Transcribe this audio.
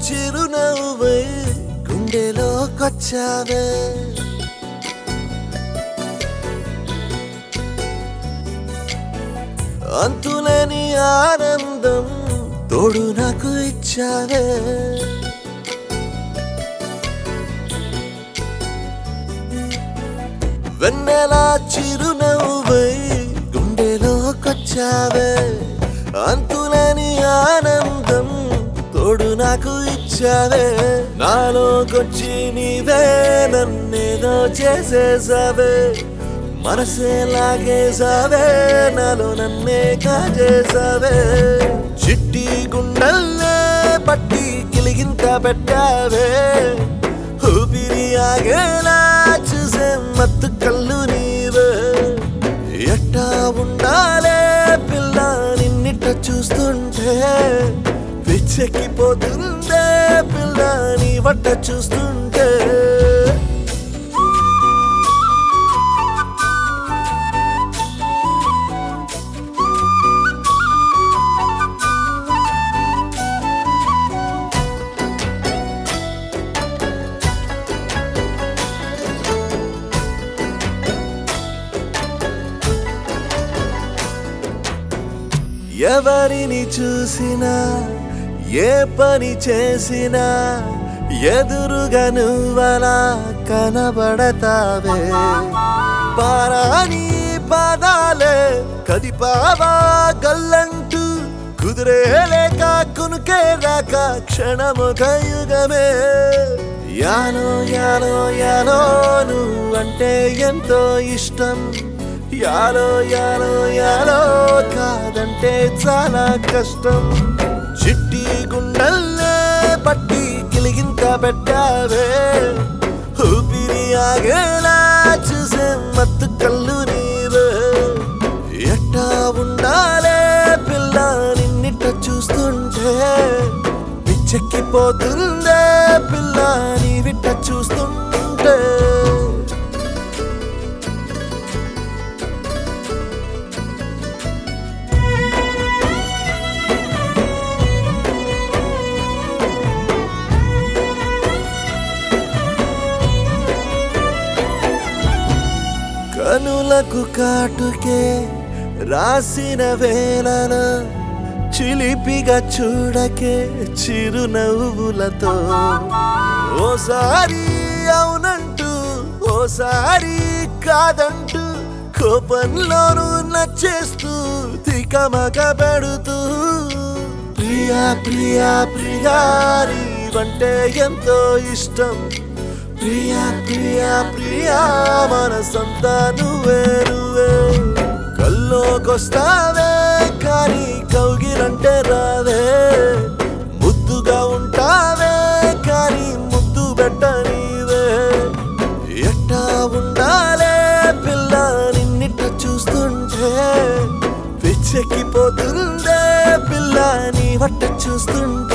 చిరునవ్వై గుండెలోకొచ్చావే అంతులేని ఆనందం తోడు నాకు ఇచ్చావే వెన్నెలా చిరునవ్వై గుండెలోకొచ్చావే అంతులేని ఆనందం తోడు నాకు ఇచ్చావే నాలోకొచ్చి నీవే నన్నేదో చేసేసావే మనసే లాగేసావే నాలో నన్నే కాజేసావే చిట్టి గుండెల్లే పట్టి కిలిగింత పెట్టావే ఊపిరి ఆగేలా చూసే మత్తు కళ్ళు నీవే ఎట్టా ఉండాలే పిల్ల నిన్నిట చూస్తుంటే పిచ్చెక్కిపోతుందే పిల్ల నీ వట్ట చూస్తుంటే ఎవరిని చూసినా ఏ పని చేసినా ఎదురుగా నువ్వలా కనబడతావే పారాని పాదాలే కదిపావా గల్లంటూ కుదిరే లేక కునుకే రాక క్షణముఖ యుగమే యానో యానో యానో నువ్వంటే ఎంతో ఇష్టం యాలో యాలో యాలో కాదంటే చాలా కష్టం చిట్టి గుండెల్లే పట్టి కిలిగింత పెట్టావే ఊపిరి ఆగేలా చూసే మత్తు కళ్ళు నీవే ఎట్టా ఉండాలే పిల్ల నిన్నిట చూస్తుంటే పిచ్చెక్కిపోతుందే పిల్ల నీ విట్ట చూస్తుంటే కనులకు కాటుకే రాసిన వేళన చిలిపిగా చూడకే చిరునవ్వులతో ఓసారి అవునంటూ ఓసారి కాదంటూ కోపంలోనూ నచ్చేస్తూ తికమక పెడుతూ ప్రియా ప్రియా ప్రియా నీవంటే ఎంతో ఇష్టం ప్రియా ప్రియా ప్రియా మనసంతా నువ్వే నువ్వే కల్లోకొస్తావే కానీ కౌగిలంటే రావే ముద్దుగా ఉంటావే కానీ ముద్దు పెట్ట నీవే ఎట్టా ఉండాలే పిల్ల నిన్నిట చూస్తుంటే పిచ్చెక్కిపోతుందే పిల్ల నీ వట్ట చూస్తుంటే